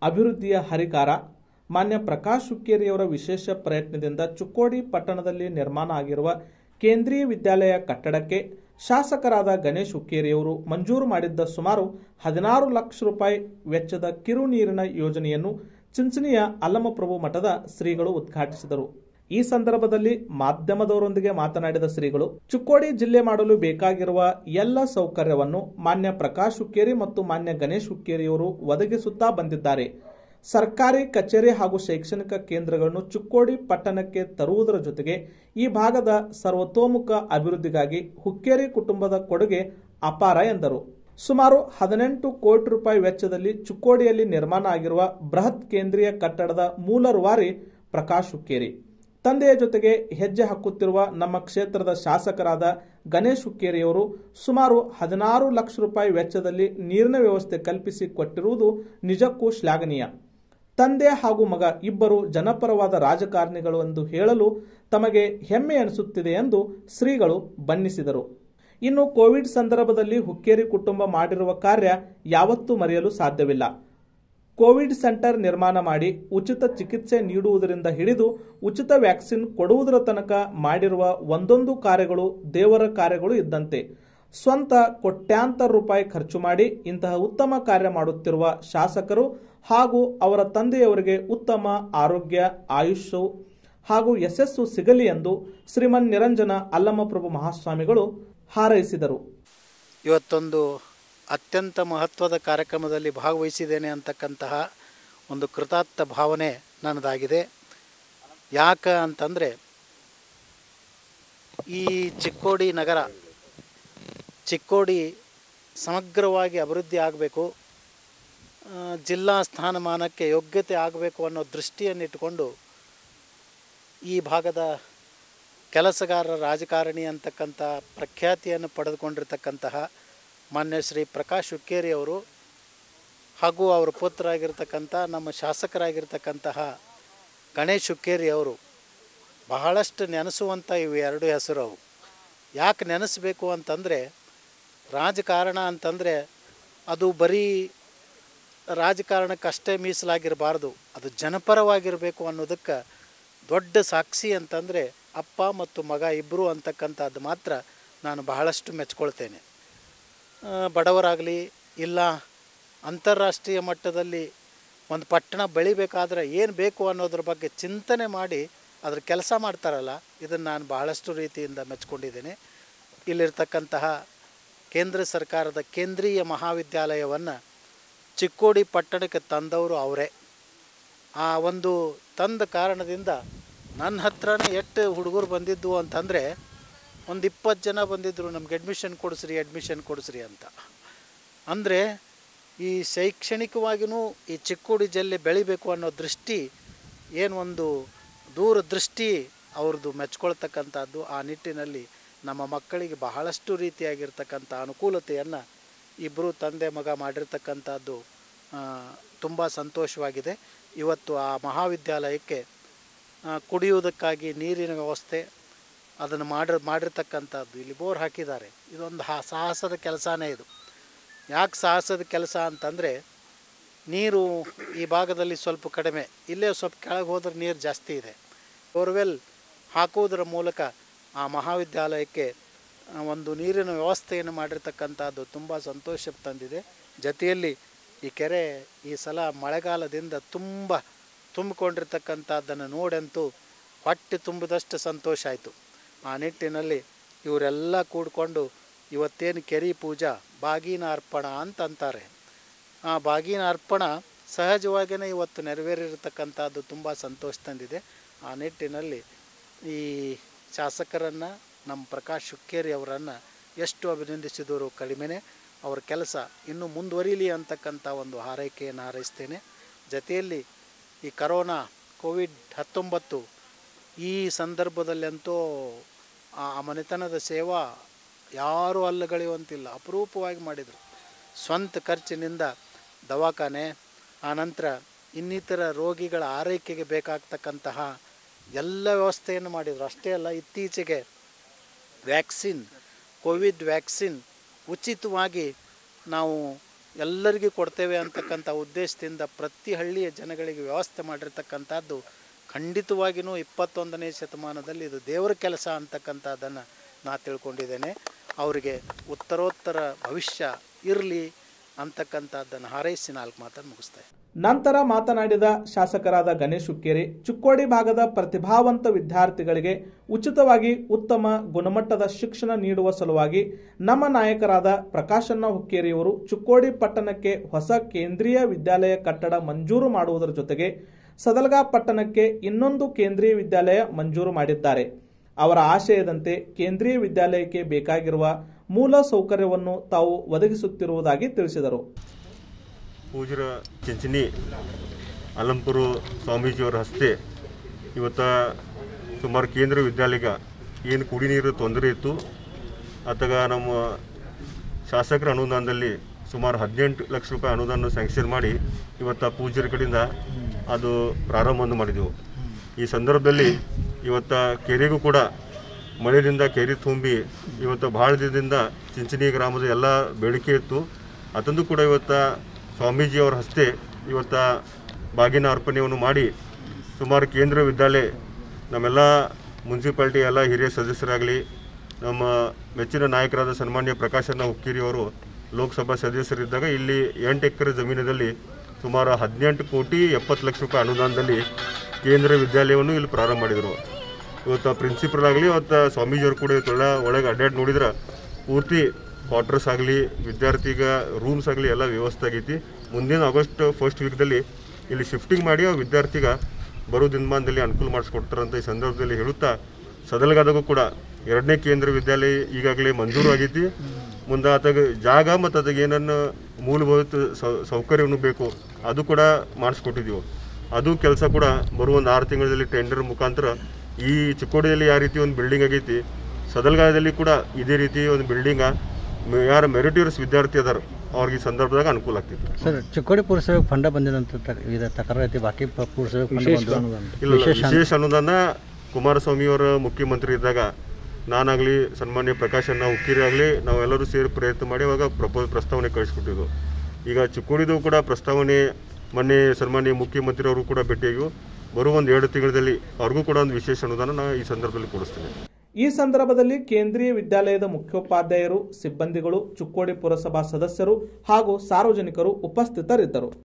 ಅಭಿವೃದ್ಧಿಯ ಹರಿಕಾರ ಮಾನ್ಯ ಪ್ರಕಾಶ್ ಹುಕ್ಕೇರಿಯವರ ವಿಶೇಷ ಪ್ರಯತ್ನದಿಂದ ಚುಕ್ಕೋಡಿ ಪಟ್ಟಣದಲ್ಲಿ ನಿರ್ಮಾಣ ಆಗಿರುವ ಕೇಂದ್ರೀಯ ವಿದ್ಯಾಲಯ ಕಟ್ಟಡಕ್ಕೆ ಶಾಸಕರಾದ ಗಣೇಶ್ ಹುಕ್ಕೇರಿಯವರು ಮಂಜೂರು ಮಾಡಿದ್ದ ಸುಮಾರು ಹದಿನಾರು ಲಕ್ಷ ರೂಪಾಯಿ ವೆಚ್ಚದ ಕಿರು ನೀರಿನ ಯೋಜನೆಯನ್ನು ಚಿಂಚಣಿಯ ಅಲ್ಲಮಪ್ರಭು ಮಠದ ಶ್ರೀಗಳು ಉದ್ಘಾಟಿಸಿದರು ಈ ಸಂದರ್ಭದಲ್ಲಿ ಮಾಧ್ಯಮದವರೊಂದಿಗೆ ಮಾತನಾಡಿದ ಶ್ರೀಗಳು ಚುಕ್ಕೋಡಿ ಜಿಲ್ಲೆ ಮಾಡಲು ಬೇಕಾಗಿರುವ ಎಲ್ಲ ಸೌಕರ್ಯವನ್ನು ಮಾನ್ಯ ಪ್ರಕಾಶ್ ಹುಕ್ಕೇರಿ ಮತ್ತು ಮಾನ್ಯ ಗಣೇಶ್ ಹುಕ್ಕೇರಿಯವರು ಒದಗಿಸುತ್ತಾ ಬಂದಿದ್ದಾರೆ ಸರ್ಕಾರಿ ಕಚೇರಿ ಹಾಗೂ ಶೈಕ್ಷಣಿಕ ಕೇಂದ್ರಗಳನ್ನು ಚುಕ್ಕೋಡಿ ಪಟ್ಟಣಕ್ಕೆ ತರುವುದರ ಜೊತೆಗೆ ಈ ಭಾಗದ ಸರ್ವತೋಮುಖ ಅಭಿವೃದ್ಧಿಗಾಗಿ ಹುಕ್ಕೇರಿ ಕುಟುಂಬದ ಕೊಡುಗೆ ಅಪಾರ ಎಂದರು ಸುಮಾರು ಹದಿನೆಂಟು ಕೋಟಿ ರೂಪಾಯಿ ವೆಚ್ಚದಲ್ಲಿ ಚುಕ್ಕೋಡಿಯಲ್ಲಿ ನಿರ್ಮಾಣ ಆಗಿರುವ ಬೃಹತ್ ಕೇಂದ್ರೀಯ ಕಟ್ಟಡದ ಮೂಲ ರೂವಾರಿ ಪ್ರಕಾಶ್ ಹುಕ್ಕೇರಿ ತಂದೆಯ ಜೊತೆಗೆ ಹೆಜ್ಜೆ ಹಾಕುತ್ತಿರುವ ನಮ್ಮ ಕ್ಷೇತ್ರದ ಶಾಸಕರಾದ ಗಣೇಶ್ ಹುಕ್ಕೇರಿಯವರು ಸುಮಾರು ಹದಿನಾರು ಲಕ್ಷ ರೂಪಾಯಿ ವೆಚ್ಚದಲ್ಲಿ ನೀರಿನ ವ್ಯವಸ್ಥೆ ಕಲ್ಪಿಸಿ ಕೊಟ್ಟಿರುವುದು ನಿಜಕ್ಕೂ ಶ್ಲಾಘನೀಯ ತಂದೆ ಹಾಗೂ ಮಗ ಇಬ್ಬರು ಜನಪರವಾದ ರಾಜಕಾರಣಿಗಳು ಎಂದು ಹೇಳಲು ತಮಗೆ ಹೆಮ್ಮೆ ಅನಿಸುತ್ತಿದೆ ಎಂದು ಶ್ರೀಗಳು ಬಣ್ಣಿಸಿದರು ಇನ್ನು ಕೋವಿಡ್ ಸಂದರ್ಭದಲ್ಲಿ ಹುಕ್ಕೇರಿ ಕುಟುಂಬ ಮಾಡಿರುವ ಕಾರ್ಯ ಯಾವತ್ತೂ ಮರೆಯಲು ಸಾಧ್ಯವಿಲ್ಲ ಕೋವಿಡ್ ಸೆಂಟರ್ ನಿರ್ಮಾಣ ಮಾಡಿ ಉಚಿತ ಚಿಕಿತ್ಸೆ ನೀಡುವುದರಿಂದ ಹಿಡಿದು ಉಚಿತ ವ್ಯಾಕ್ಸಿನ್ ಕೊಡುವುದರ ತನಕ ಮಾಡಿರುವ ಒಂದೊಂದು ಕಾರ್ಯಗಳು ದೇವರ ಕಾರ್ಯಗಳು ಇದ್ದಂತೆ ಸ್ವಂತ ಕೋಟ್ಯಾಂತರ ರೂಪಾಯಿ ಖರ್ಚು ಮಾಡಿ ಇಂತಹ ಉತ್ತಮ ಕಾರ್ಯ ಮಾಡುತ್ತಿರುವ ಶಾಸಕರು ಹಾಗೂ ಅವರ ತಂದೆಯವರಿಗೆ ಉತ್ತಮ ಆರೋಗ್ಯ ಆಯುಷ್ಯವು ಹಾಗೂ ಯಶಸ್ಸು ಸಿಗಲಿ ಎಂದು ಶ್ರೀಮನ್ ನಿರಂಜನ ಅಲ್ಲಮಪ್ರಭು ಮಹಾಸ್ವಾಮಿಗಳು ಹಾರೈಸಿದರು ಇವತ್ತೊಂದು ಅತ್ಯಂತ ಮಹತ್ವದ ಕಾರ್ಯಕ್ರಮದಲ್ಲಿ ಭಾಗವಹಿಸಿದ್ದೇನೆ ಅಂತಕ್ಕಂತಹ ಒಂದು ಕೃತಾರ್ಥ ಭಾವನೆ ನನ್ನದಾಗಿದೆ ಯಾಕ ಅಂತಂದರೆ ಈ ಚಿಕ್ಕೋಡಿ ನಗರ ಚಿಕ್ಕೋಡಿ ಸಮಗ್ರವಾಗಿ ಅಭಿವೃದ್ಧಿ ಆಗಬೇಕು ಜಿಲ್ಲಾ ಸ್ಥಾನಮಾನಕ್ಕೆ ಯೋಗ್ಯತೆ ಆಗಬೇಕು ಅನ್ನೋ ದೃಷ್ಟಿಯನ್ನಿಟ್ಟುಕೊಂಡು ಈ ಭಾಗದ ಕೆಲಸಗಾರರ ರಾಜಕಾರಣಿ ಅಂತಕ್ಕಂಥ ಪ್ರಖ್ಯಾತಿಯನ್ನು ಪಡೆದುಕೊಂಡಿರ್ತಕ್ಕಂತಹ ಮಾನ್ಯ ಶ್ರೀ ಪ್ರಕಾಶ್ ಹುಕ್ಕೇರಿ ಅವರು ಹಾಗೂ ಅವರ ಪುತ್ರರಾಗಿರ್ತಕ್ಕಂಥ ನಮ್ಮ ಶಾಸಕರಾಗಿರ್ತಕ್ಕಂತಹ ಗಣೇಶ್ ಹುಕ್ಕೇರಿ ಅವರು ಬಹಳಷ್ಟು ನೆನೆಸುವಂಥ ಇವು ಎರಡು ಹೆಸರು ಅವು ಯಾಕೆ ನೆನೆಸಬೇಕು ಅಂತಂದರೆ ರಾಜಕಾರಣ ಅಂತಂದರೆ ಅದು ಬರೀ ರಾಜಕಾರಣಕ್ಕಷ್ಟೇ ಮೀಸಲಾಗಿರಬಾರ್ದು ಅದು ಜನಪರವಾಗಿರಬೇಕು ಅನ್ನೋದಕ್ಕೆ ದೊಡ್ಡ ಸಾಕ್ಷಿ ಅಂತಂದರೆ ಅಪ್ಪ ಮತ್ತು ಮಗ ಇಬ್ಬರು ಅಂತಕ್ಕಂಥದ್ದು ಮಾತ್ರ ನಾನು ಬಹಳಷ್ಟು ಮೆಚ್ಕೊಳ್ತೇನೆ ಬಡವರಾಗಲಿ ಇಲ್ಲ ಅಂತಾರಾಷ್ಟ್ರೀಯ ಮಟ್ಟದಲ್ಲಿ ಒಂದು ಪಟ್ಟಣ ಬೆಳಿಬೇಕಾದ್ರೆ ಏನು ಬೇಕು ಅನ್ನೋದ್ರ ಬಗ್ಗೆ ಚಿಂತನೆ ಮಾಡಿ ಅದ್ರ ಕೆಲಸ ಮಾಡ್ತಾರಲ್ಲ ಇದನ್ನು ನಾನು ಬಹಳಷ್ಟು ರೀತಿಯಿಂದ ಮೆಚ್ಕೊಂಡಿದ್ದೇನೆ ಇಲ್ಲಿರ್ತಕ್ಕಂತಹ ಕೇಂದ್ರ ಸರ್ಕಾರದ ಕೇಂದ್ರೀಯ ಮಹಾವಿದ್ಯಾಲಯವನ್ನು ಚಿಕ್ಕೋಡಿ ಪಟ್ಟಣಕ್ಕೆ ತಂದವರು ಅವರೇ ಆ ಒಂದು ತಂದ ಕಾರಣದಿಂದ ನನ್ನ ಹತ್ರನೇ ಎಷ್ಟು ಹುಡುಗರು ಬಂದಿದ್ದು ಅಂತಂದರೆ ಒಂದು ಇಪ್ಪತ್ತು ಜನ ಬಂದಿದ್ದರು ನಮ್ಗೆ ಅಡ್ಮಿಷನ್ ಕೊಡಿಸ್ರಿ ಅಡ್ಮಿಷನ್ ಕೊಡಿಸ್ರಿ ಅಂತ ಅಂದರೆ ಈ ಶೈಕ್ಷಣಿಕವಾಗಿಯೂ ಈ ಚಿಕ್ಕೋಡಿ ಜಿಲ್ಲೆ ಬೆಳಿಬೇಕು ಅನ್ನೋ ದೃಷ್ಟಿ ಏನು ಒಂದು ದೂರದೃಷ್ಟಿ ಅವ್ರದ್ದು ಮೆಚ್ಕೊಳ್ತಕ್ಕಂಥದ್ದು ಆ ನಿಟ್ಟಿನಲ್ಲಿ ನಮ್ಮ ಮಕ್ಕಳಿಗೆ ಬಹಳಷ್ಟು ರೀತಿಯಾಗಿರ್ತಕ್ಕಂಥ ಅನುಕೂಲತೆಯನ್ನು ಇಬ್ಬರು ತಂದೆ ಮಗ ಮಾಡಿರ್ತಕ್ಕಂಥದ್ದು ತುಂಬ ಸಂತೋಷವಾಗಿದೆ ಇವತ್ತು ಆ ಮಹಾವಿದ್ಯಾಲಯಕ್ಕೆ ಕುಡಿಯುವುದಕ್ಕಾಗಿ ನೀರಿನ ವ್ಯವಸ್ಥೆ ಅದನ್ನು ಮಾಡಿ ಮಾಡಿರ್ತಕ್ಕಂಥದ್ದು ಇಲ್ಲಿ ಬೋರ್ ಹಾಕಿದ್ದಾರೆ ಇದೊಂದು ಹಾ ಸಾಹಸದ ಕೆಲಸನೇ ಇದು ಯಾಕೆ ಸಾಹಸದ ಕೆಲಸ ಅಂತಂದರೆ ನೀರು ಈ ಭಾಗದಲ್ಲಿ ಸ್ವಲ್ಪ ಕಡಿಮೆ ಇಲ್ಲೇ ಸ್ವಲ್ಪ ಕೆಳಗೆ ಹೋದ್ರೆ ನೀರು ಜಾಸ್ತಿ ಇದೆ ಬೋರ್ವೆಲ್ ಹಾಕುವುದರ ಮೂಲಕ ಆ ಮಹಾವಿದ್ಯಾಲಯಕ್ಕೆ ಒಂದು ನೀರಿನ ವ್ಯವಸ್ಥೆಯನ್ನು ಮಾಡಿರ್ತಕ್ಕಂಥದ್ದು ತುಂಬ ಸಂತೋಷ ತಂದಿದೆ ಜೊತೆಯಲ್ಲಿ ಈ ಕೆರೆ ಈ ಸಲ ಮಳೆಗಾಲದಿಂದ ತುಂಬ ತುಂಬಿಕೊಂಡಿರ್ತಕ್ಕಂಥದ್ದನ್ನು ನೋಡಂತೂ ಹೊಟ್ಟೆ ತುಂಬಿದಷ್ಟು ಸಂತೋಷ ಆಯಿತು ಆ ನಿಟ್ಟಿನಲ್ಲಿ ಇವರೆಲ್ಲ ಕೂಡಿಕೊಂಡು ಇವತ್ತೇನು ಕೆರೆ ಪೂಜಾ ಬಾಗಿನ ಅರ್ಪಣ ಅಂತ ಅಂತಾರೆ ಆ ಬಾಗಿನ ಅರ್ಪಣ ಸಹಜವಾಗಿಯೇ ಇವತ್ತು ನೆರವೇರಿರ್ತಕ್ಕಂಥದ್ದು ತುಂಬ ಸಂತೋಷ ತಂದಿದೆ ಆ ನಿಟ್ಟಿನಲ್ಲಿ ಈ ಶಾಸಕರನ್ನು ನಮ್ಮ ಪ್ರಕಾಶ್ ಹುಕ್ಕೇರಿ ಅವರನ್ನು ಎಷ್ಟು ಅಭಿನಂದಿಸಿದರೂ ಕಡಿಮೆನೇ ಅವರ ಕೆಲಸ ಇನ್ನೂ ಮುಂದುವರಿಲಿ ಅಂತಕ್ಕಂಥ ಒಂದು ಹಾರೈಕೆಯನ್ನು ಹಾರೈಸ್ತೇನೆ ಜೊತೆಯಲ್ಲಿ ಈ ಕರೋನಾ ಕೋವಿಡ್ ಹತ್ತೊಂಬತ್ತು ಈ ಸಂದರ್ಭದಲ್ಲಂತೂ ಆ ಮನೆತನದ ಸೇವಾ ಯಾರೂ ಅಲ್ಲಗಳೆಯುವಂತಿಲ್ಲ ಅಪರೂಪವಾಗಿ ಮಾಡಿದರು ಸ್ವಂತ ಖರ್ಚಿನಿಂದ ದವಾಖಾನೆ ಆನಂತರ ಇನ್ನಿತರ ರೋಗಿಗಳ ಆರೈಕೆಗೆ ಬೇಕಾಗ್ತಕ್ಕಂತಹ ಎಲ್ಲ ವ್ಯವಸ್ಥೆಯನ್ನು ಮಾಡಿದರು ಅಷ್ಟೇ ಅಲ್ಲ ಇತ್ತೀಚೆಗೆ ವ್ಯಾಕ್ಸಿನ್ ಕೋವಿಡ್ ವ್ಯಾಕ್ಸಿನ್ ಉಚಿತವಾಗಿ ನಾವು ಎಲ್ಲರಿಗೂ ಕೊಡ್ತೇವೆ ಅಂತಕ್ಕಂಥ ಉದ್ದೇಶದಿಂದ ಪ್ರತಿ ಹಳ್ಳಿಯ ಜನಗಳಿಗೆ ವ್ಯವಸ್ಥೆ ಮಾಡಿರ್ತಕ್ಕಂಥದ್ದು ಖಂಡಿತವಾಗಿಯೂ ಇಪ್ಪತ್ತೊಂದನೇ ಶತಮಾನದಲ್ಲಿ ಇದು ದೇವರ ಕೆಲಸ ಅಂತಕ್ಕಂಥದ್ದನ್ನು ನಾ ತಿಳ್ಕೊಂಡಿದ್ದೇನೆ ಅವರಿಗೆ ಉತ್ತರೋತ್ತರ ಭವಿಷ್ಯ ಇರಲಿ ಅಂತಕ್ಕಂಥದ್ದನ್ನು ಹಾರೈಸಿ ನಾಲ್ಕು ಮಾತನ್ನು ಮುಗಿಸ್ತಾ ನಂತರ ಮಾತನಾಡಿದ ಶಾಸಕರಾದ ಗಣೇಶ್ ಹುಕ್ಕೇರಿ ಚಿಕ್ಕೋಡಿ ಭಾಗದ ಪ್ರತಿಭಾವಂತ ವಿದ್ಯಾರ್ಥಿಗಳಿಗೆ ಉಚಿತವಾಗಿ ಉತ್ತಮ ಗುಣಮಟ್ಟದ ಶಿಕ್ಷಣ ನೀಡುವ ಸಲುವಾಗಿ ನಮ್ಮ ನಾಯಕರಾದ ಪ್ರಕಾಶಣ್ಣ ಹುಕ್ಕೇರಿಯವರು ಚಿಕ್ಕೋಡಿ ಪಟ್ಟಣಕ್ಕೆ ಹೊಸ ಕೇಂದ್ರೀಯ ವಿದ್ಯಾಲಯ ಕಟ್ಟಡ ಮಂಜೂರು ಮಾಡುವುದರ ಜೊತೆಗೆ ಸದಲ್ಗಾ ಪಟ್ಟಣಕ್ಕೆ ಇನ್ನೊಂದು ಕೇಂದ್ರೀಯ ವಿದ್ಯಾಲಯ ಮಂಜೂರು ಮಾಡಿದ್ದಾರೆ ಅವರ ಆಶಯದಂತೆ ಕೇಂದ್ರೀಯ ವಿದ್ಯಾಲಯಕ್ಕೆ ಬೇಕಾಗಿರುವ ಮೂಲ ಸೌಕರ್ಯವನ್ನು ತಾವು ಒದಗಿಸುತ್ತಿರುವುದಾಗಿ ತಿಳಿಸಿದರು ಪೂಜ್ಯರ ಚಿಂಚಣಿ ಅಲಂಪುರು ಸ್ವಾಮೀಜಿಯವರ ಹಸ್ತೆ ಇವತ್ತು ಸುಮಾರು ಕೇಂದ್ರ ವಿದ್ಯಾಲಯ ಏನು ಕುಡಿ ನೀರು ತೊಂದರೆ ಇತ್ತು ಅತ್ತಾಗ ನಮ್ಮ ಶಾಸಕರ ಅನುದಾನದಲ್ಲಿ ಸುಮಾರು ಹದಿನೆಂಟು ಲಕ್ಷ ರೂಪಾಯಿ ಅನುದಾನ ಸ್ಯಾಂಕ್ಷನ್ ಮಾಡಿ ಇವತ್ತು ಆ ಪೂಜ್ಯರ ಕಡೆಯಿಂದ ಅದು ಪ್ರಾರಂಭವನ್ನು ಮಾಡಿದೆವು ಈ ಸಂದರ್ಭದಲ್ಲಿ ಇವತ್ತು ಕೆರೆಗೂ ಕೂಡ ಮಳೆಯಿಂದ ಕೆರೆ ತುಂಬಿ ಇವತ್ತು ಭಾಳ ದಿನದಿಂದ ಚಿಂಚಣಿ ಗ್ರಾಮದ ಎಲ್ಲ ಬೇಡಿಕೆ ಇತ್ತು ಅದೊಂದು ಕೂಡ ಇವತ್ತು ಸ್ವಾಮೀಜಿಯವರ ಹಸ್ತೆ ಇವತ್ತು ಬಾಗಿನ ಅರ್ಪಣೆಯನ್ನು ಮಾಡಿ ಸುಮಾರು ಕೇಂದ್ರ ವಿದ್ಯಾಲಯ ನಮ್ಮೆಲ್ಲ ಮುನ್ಸಿಪಾಲ್ಟಿ ಎಲ್ಲ ಹಿರಿಯ ಸದಸ್ಯರಾಗಲಿ ನಮ್ಮ ಮೆಚ್ಚಿನ ನಾಯಕರಾದ ಸನ್ಮಾನ್ಯ ಪ್ರಕಾಶಣ್ಣ ಹುಕ್ಕೇರಿ ಅವರು ಲೋಕಸಭಾ ಸದಸ್ಯರಿದ್ದಾಗ ಇಲ್ಲಿ ಎಂಟು ಎಕರೆ ಜಮೀನಿನಲ್ಲಿ ಸುಮಾರು ಹದಿನೆಂಟು ಕೋಟಿ ಎಪ್ಪತ್ತು ಲಕ್ಷ ರೂಪಾಯಿ ಅನುದಾನದಲ್ಲಿ ಕೇಂದ್ರ ವಿದ್ಯಾಲಯವನ್ನು ಇಲ್ಲಿ ಪ್ರಾರಂಭ ಮಾಡಿದರು ಇವತ್ತು ಪ್ರಿನ್ಸಿಪಲ್ ಆಗಲಿ ಇವತ್ತು ಸ್ವಾಮೀಜಿಯವರು ಕೂಡ ಇವತ್ತೆಲ್ಲ ಒಳಗೆ ಅಡ್ಡಾಡಿ ನೋಡಿದ್ರೆ ಪೂರ್ತಿ ಕ್ವಾರ್ಟರ್ಸ್ ಆಗಲಿ ವಿದ್ಯಾರ್ಥಿಗ ರೂಮ್ಸ್ ಆಗಲಿ ಎಲ್ಲ ವ್ಯವಸ್ಥೆ ಆಗೈತಿ ಮುಂದಿನ ಆಗಸ್ಟ್ ಫಸ್ಟ್ ವೀಕ್ದಲ್ಲಿ ಇಲ್ಲಿ ಶಿಫ್ಟಿಂಗ್ ಮಾಡಿ ಆ ವಿದ್ಯಾರ್ಥಿಗ ಬರೋ ದಿನಮಾನದಲ್ಲಿ ಅನುಕೂಲ ಮಾಡಿಸ್ಕೊಡ್ತಾರಂತ ಈ ಸಂದರ್ಭದಲ್ಲಿ ಹೇಳುತ್ತಾ ಸದಲ್ಗಾದಾಗೂ ಕೂಡ ಎರಡನೇ ಕೇಂದ್ರ ವಿದ್ಯಾಲಯ ಈಗಾಗಲೇ ಮಂಜೂರು ಆಗೈತಿ ಮುಂದೆ ಆತಾಗ ಜಾಗ ಮತ್ತು ಅದಾಗ ಏನನ್ನು ಮೂಲಭೂತ ಸೌ- ಸೌಕರ್ಯವನ್ನು ಬೇಕು ಅದು ಕೂಡ ಮಾಡಿಸ್ಕೊಟ್ಟಿದ್ದೀವಿ ಅದು ಕೆಲಸ ಕೂಡ ಬರುವ ಒಂದು ಆರು ತಿಂಗಳಲ್ಲಿ ಟೆಂಡರ್ ಮುಖಾಂತರ ಈ ಚಿಕ್ಕೋಡಿಯಲ್ಲಿ ಯಾವ ರೀತಿ ಒಂದು ಬಿಲ್ಡಿಂಗ್ ಆಗೈತಿ ಸದಲ್ಗಾಯದಲ್ಲಿ ಕೂಡ ಇದೇ ರೀತಿ ಒಂದು ಬಿಲ್ಡಿಂಗ ಯಾರು ಮೆರಿಟೋರಿಯಸ್ ವಿದ್ಯಾರ್ಥಿ ಅದಾರ ಅವ್ರಿಗೆ ಈ ಸಂದರ್ಭದಾಗ ಅನುಕೂಲ ಆಗ್ತಿತ್ತು ಸರ್ ಚಿಕ್ಕೋಡಿ ಪುರಸಭೆಗೆ ಫಂಡ ಬಂದಿದಂತ ತಕ್- ಇದು ತಕರಾರು ಐತಿ ಬಾಕಿ ಪ- ಪುರಸಭೆಗೆ ಫಂಡ ಬಂದು ಇಲ್ಲ ಇಲ್ಲ, ವಿಶೇಷ ಅನುದಾನ ಕುಮಾರಸ್ವಾಮಿಯವರ ಮುಖ್ಯಮಂತ್ರಿ ಇದ್ದಾಗ ನಾನಾಗಲಿ ಸನ್ಮಾನ್ಯ ಪ್ರಕಾಶಣ್ಣ ಹುಕ್ಕೇರಿ ಆಗಲಿ ನಾವೆಲ್ಲರೂ ಸೇರಿ ಪ್ರಯತ್ನ ಮಾಡಿ ಅವಾಗ ಪ್ರಪೋಸ್ ಪ್ರಸ್ತಾವನೆ ಕಳಿಸ್ಕೊಟ್ಟಿದ್ವು ಈಗ ಚಿಕ್ಕೋಡಿದು ಕೂಡ ಪ್ರಸ್ತಾವನೆ ಮೊನ್ನೆ ಸನ್ಮಾನ್ಯ ಮುಖ್ಯಮಂತ್ರಿ ಅವರು ಕೂಡ ಭೇಟಿಯಾಗಿ ಬರುವ ಒಂದು ಎರಡು ತಿಂಗಳಲ್ಲಿ ಅವ್ರಿಗೂ ಕೂಡ ಒಂದು ವಿಶೇಷ ಅನುದಾನ ನಾನು ಈ ಸಂದರ್ಭದಲ್ಲಿ ಕೊಡಿಸ್ತೇನೆ ಈ ಸಂದರ್ಭದಲ್ಲಿ ಕೇಂದ್ರೀಯ ವಿದ್ಯಾಲಯದ ಮುಖ್ಯೋಪಾಧ್ಯಾಯರು ಸಿಬ್ಬಂದಿಗಳು ಚಿಕ್ಕೋಡಿ ಪುರಸಭಾ ಸದಸ್ಯರು ಹಾಗೂ ಸಾರ್ವಜನಿಕರು ಉಪಸ್ಥಿತರಿದ್ದರು